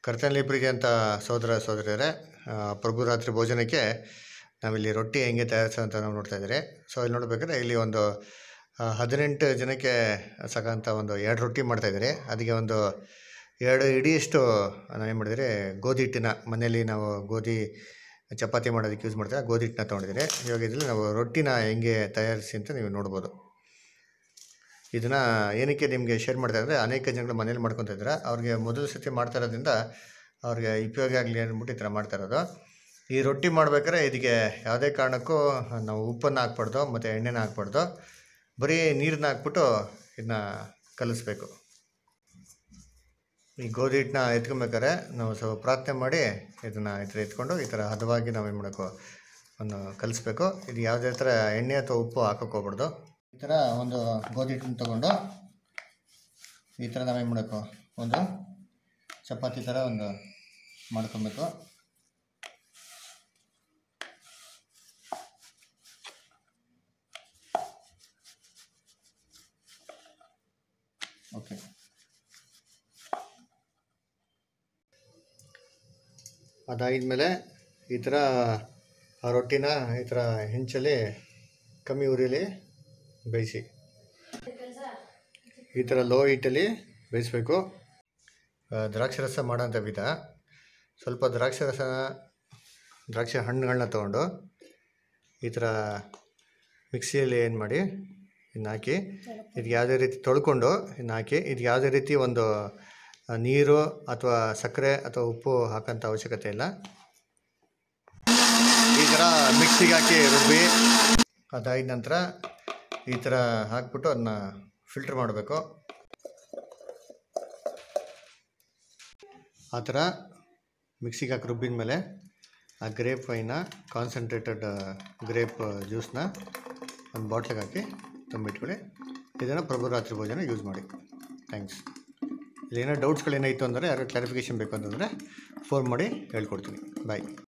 ಕರ್ತನಲ್ಲಿ ಪ್ರೀತಿ ಅಂತ ಸಹೋದರ ಸಹೋದರಿಯರೇ ಆ, ಪ್ರಭು ರಾತ್ರಿ ಭೋಜನಕ್ಕೆ ನಾವಿಲ್ಲಿ ರೊಟ್ಟಿ ಹೆಂಗೆ ತಯಾರಿಸೋ ಅಂತ ನಾವು ನೋಡ್ತಾ ಇದ್ದೀರಿ ಸೊ ಇಲ್ಲಿ ನೋಡ್ಬೇಕಾದ್ರೆ ಇಲ್ಲಿ ಒಂದು ಆ, ಹದಿನೆಂಟು ಜನಕ್ಕೆ ಸಾಕಂತ ಒಂದು ಎರಡು ರೊಟ್ಟಿ ಮಾಡ್ತಾಯಿದ್ದೀರಿ ಅದಕ್ಕೆ ಒಂದು ಎರಡು ಇಡಿಯಷ್ಟು ನಾವೇನು ಮಾಡಿದಿರಿ ಗೋಧಿ ಹಿಟ್ಟಿನ ಮನೆಯಲ್ಲಿ ನಾವು ಗೋಧಿ ಚಪಾತಿ ಮಾಡೋದಕ್ಕೆ ಯೂಸ್ ಮಾಡ್ತೀವಿ ಆ ಗೋಧಿ ಹಿಟ್ಟನ್ನ ತೊಗೊಂಡಿದ್ದೀರಿ ಇವಾಗ ಇದರಲ್ಲಿ ನಾವು ರೊಟ್ಟಿನ ಹೆಂಗೆ ತಯಾರಿಸಿ ಅಂತ ನೀವು ನೋಡ್ಬೋದು ಇದನ್ನು ಏನಕ್ಕೆ ನಿಮಗೆ ಶೇರ್ ಮಾಡ್ತಾ ಅಂದರೆ ಅನೇಕ ಜನಗಳು ಮನೇಲಿ ಮಾಡ್ಕೊತಾ ಇದ್ದಾರೆ ಅವ್ರಿಗೆ ಮೊದಲ ಸತಿ ಮಾಡ್ತಾ ಇರೋದ್ರಿಂದ ಅವ್ರಿಗೆ ಉಪಯೋಗ ಆಗಲಿ ಅಂದ್ಬಿಟ್ಟು ಈ ಥರ ಮಾಡ್ತಾ ಇರೋದು ಈ ರೊಟ್ಟಿ ಮಾಡ್ಬೇಕಾದ್ರೆ ಇದಕ್ಕೆ ಯಾವುದೇ ಕಾರಣಕ್ಕೂ ನಾವು ಉಪ್ಪನ್ನು ಹಾಕ್ಬಾರ್ದು ಮತ್ತು ಎಣ್ಣೆನ ಹಾಕ್ಬಾರ್ದು ಬರೀ ನೀರನ್ನ ಹಾಕ್ಬಿಟ್ಟು ಇದನ್ನ ಕಲಿಸ್ಬೇಕು ಈ ಗೋಧಿ ಹಿಟ್ಟನ್ನ ಎತ್ಕೊಬೇಕಾದ್ರೆ ನಾವು ಸ್ವಲ್ಪ ಪ್ರಾರ್ಥನೆ ಮಾಡಿ ಇದನ್ನು ಈ ಥರ ಎತ್ಕೊಂಡು ಈ ಥರ ಹದವಾಗಿ ನಾವು ಏನು ಮಾಡಬೇಕು ಒಂದು ಕಲಿಸ್ಬೇಕು ಇದು ಯಾವುದೇ ಥರ ಎಣ್ಣೆ ಅಥವಾ ಉಪ್ಪು ಹಾಕೋಕೆ ಹೋಗ್ಬಾರ್ದು ಈ ಥರ ಒಂದು ಗೋಧಿ ಹಿಟ್ಟನ್ನು ತೊಗೊಂಡು ಈ ಥರ ನಾವೇನು ಮಾಡಬೇಕು ಒಂದು ಚಪಾತಿ ಥರ ಒಂದು ಮಾಡ್ಕೊಬೇಕು ಓಕೆ ಅದಾಗಿದ್ಮೇಲೆ ಈ ಥರ ಆ ರೊಟ್ಟಿನ ಈ ಥರ ಹೆಂಚಲ್ಲಿ ಕಮ್ಮಿ ಉರಿಲಿ ಬೇಯಿಸಿ ಈ ಥರ ಲೋ ಹೀಟಲ್ಲಿ ಬೇಯಿಸ್ಬೇಕು ಆ, ದ್ರಾಕ್ಷಿ ರಸ ಮಾಡೋಂಥ ವಿಧ ಸ್ವಲ್ಪ ದ್ರಾಕ್ಷಿ ರಸನ ದ್ರಾಕ್ಷಿ ಹಣ್ಣುಗಳನ್ನ ತೊಗೊಂಡು ಈ ಥರ ಮಿಕ್ಸಿಯಲ್ಲಿ ಏನು ಮಾಡಿ ಇದನ್ನ ಹಾಕಿ ಇದು ಯಾವುದೇ ರೀತಿ ತೊಳ್ಕೊಂಡು ಇದನ್ನ ಹಾಕಿ ಇದು ಯಾವುದೇ ರೀತಿ ಒಂದು ಆ, ನೀರು ಅಥವಾ ಸಕ್ಕರೆ ಅಥವಾ ಉಪ್ಪು ಹಾಕೋಂಥ ಅವಶ್ಯಕತೆ ಇಲ್ಲ ಈ ಥರ ಮಿಕ್ಸಿಗೆ ಹಾಕಿ ರುಬ್ಬಿ ಅದಾದ ನಂತರ ಈ ಥರ ಹಾಕ್ಬಿಟ್ಟು ಅದನ್ನ ಫಿಲ್ಟ್ರ್ ಮಾಡಬೇಕು ಆ ಥರ ಮಿಕ್ಸಿಗೆ ಹಾಕಿ ರುಬ್ಬಿದ ಮೇಲೆ ಆ ಗ್ರೇಪ್ ವೈನ ಕಾನ್ಸಂಟ್ರೇಟೆಡ್ ಗ್ರೇಪ್ ಜ್ಯೂಸ್ನ ಒಂದು ಬಾಟ್ಲಿಗೆ ಹಾಕಿ ತುಂಬಿಟ್ಕೊಳ್ಳಿ ಇದನ್ನು ಪ್ರಭು ರಾತ್ರಿ ಭೋಜನ ಯೂಸ್ ಮಾಡಿ ಥ್ಯಾಂಕ್ಸ್ ಇಲ್ಲೇನೋ ಡೌಟ್ಸ್ಗಳೇನಾಯಿತು ಅಂದರೆ ಯಾರು ಕ್ಲಾರಿಫಿಕೇಷನ್ ಬೇಕು ಅಂತಂದರೆ ಫೋನ್ ಮಾಡಿ ಹೇಳ್ಕೊಡ್ತೀನಿ ಬಾಯ್